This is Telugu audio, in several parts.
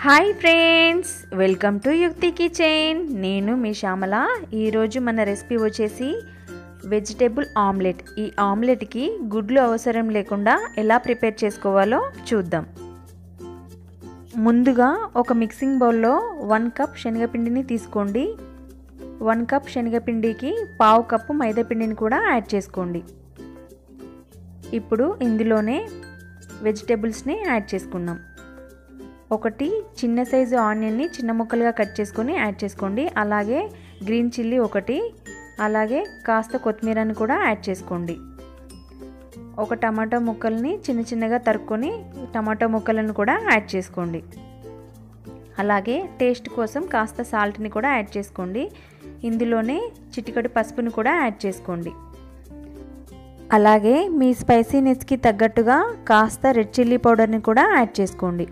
hi friends welcome to Yukti kitchen నేను మీ శ్యామల ఈరోజు మన రెసిపీ వచ్చేసి వెజిటేబుల్ ఆమ్లెట్ ఈ ఆమ్లెట్కి గుడ్లు అవసరం లేకుండా ఎలా ప్రిపేర్ చేసుకోవాలో చూద్దాం ముందుగా ఒక మిక్సింగ్ బౌల్లో వన్ కప్ శనగపిండిని తీసుకోండి వన్ కప్ శనగపిండికి పావు కప్పు మైదాపిండిని కూడా యాడ్ చేసుకోండి ఇప్పుడు ఇందులోనే వెజిటేబుల్స్ని యాడ్ చేసుకుందాం ఒకటి చిన్న సైజు ఆనియన్ని చిన్న ముక్కలుగా కట్ చేసుకొని యాడ్ చేసుకోండి అలాగే గ్రీన్ చిల్లీ ఒకటి అలాగే కాస్త కొత్తిమీరని కూడా యాడ్ చేసుకోండి ఒక టమాటో ముక్కల్ని చిన్న చిన్నగా తరుక్కొని టమాటో ముక్కలను కూడా యాడ్ చేసుకోండి అలాగే టేస్ట్ కోసం కాస్త సాల్ట్ని కూడా యాడ్ చేసుకోండి ఇందులోనే చిటికటి పసుపుని కూడా యాడ్ చేసుకోండి అలాగే మీ స్పైసీనెస్కి తగ్గట్టుగా కాస్త రెడ్ చిల్లీ పౌడర్ని కూడా యాడ్ చేసుకోండి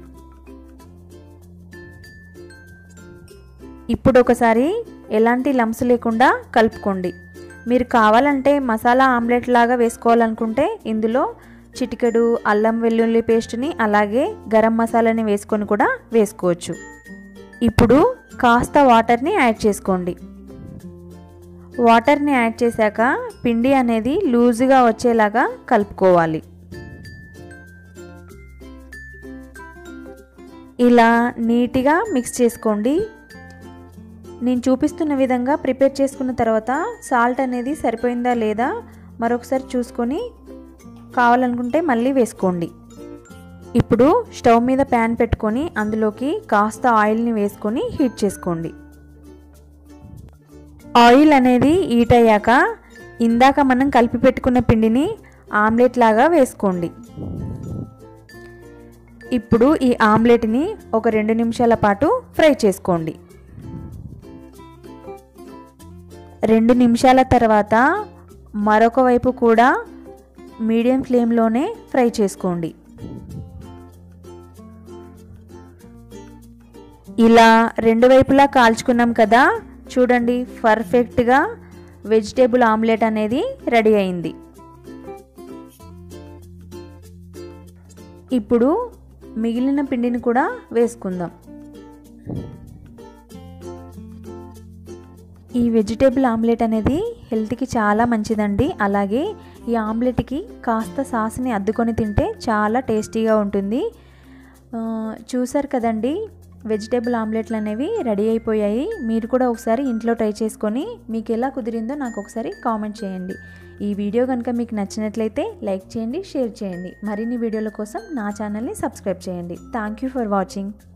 ఇప్పుడు ఒకసారి ఎలాంటి లంప్స్ లేకుండా కలుపుకోండి మీరు కావాలంటే మసాలా ఆమ్లెట్ లాగా వేసుకోవాలనుకుంటే ఇందులో చిటికెడు అల్లం వెల్లుల్లి పేస్ట్ని అలాగే గరం మసాలాని వేసుకొని కూడా వేసుకోవచ్చు ఇప్పుడు కాస్త వాటర్ని యాడ్ చేసుకోండి వాటర్ని యాడ్ చేశాక పిండి అనేది లూజుగా వచ్చేలాగా కలుపుకోవాలి ఇలా నీట్గా మిక్స్ చేసుకోండి నేను చూపిస్తున్న విధంగా ప్రిపేర్ చేసుకున్న తర్వాత సాల్ట్ అనేది సరిపోయిందా లేదా మరొకసారి చూసుకొని కావాలనుకుంటే మళ్ళీ వేసుకోండి ఇప్పుడు స్టవ్ మీద ప్యాన్ పెట్టుకొని అందులోకి కాస్త ఆయిల్ని వేసుకొని హీట్ చేసుకోండి ఆయిల్ అనేది హీట్ అయ్యాక ఇందాక మనం కలిపి పెట్టుకున్న పిండిని ఆమ్లెట్ లాగా వేసుకోండి ఇప్పుడు ఈ ఆమ్లెట్ని ఒక రెండు నిమిషాల పాటు ఫ్రై చేసుకోండి రెండు నిమిషాల తర్వాత మరొక వైపు కూడా మీడియం ఫ్లేమ్లోనే ఫ్రై చేసుకోండి ఇలా రెండు వైపులా కాల్చుకున్నాం కదా చూడండి పర్ఫెక్ట్గా వెజిటేబుల్ ఆమ్లెట్ అనేది రెడీ అయింది ఇప్పుడు మిగిలిన పిండిని కూడా వేసుకుందాం ఈ వెజిటేబుల్ ఆమ్లెట్ అనేది హెల్త్కి చాలా మంచిదండి అలాగే ఈ ఆమ్లెట్కి కాస్త సాస్ని అద్దుకొని తింటే చాలా టేస్టీగా ఉంటుంది చూసారు కదండి వెజిటేబుల్ ఆమ్లెట్లు అనేవి రెడీ అయిపోయాయి మీరు కూడా ఒకసారి ఇంట్లో ట్రై చేసుకొని మీకు ఎలా కుదిరిందో నాకు ఒకసారి కామెంట్ చేయండి ఈ వీడియో కనుక మీకు నచ్చినట్లయితే లైక్ చేయండి షేర్ చేయండి మరిన్ని వీడియోల కోసం నా ఛానల్ని సబ్స్క్రైబ్ చేయండి థ్యాంక్ యూ ఫర్ వాచింగ్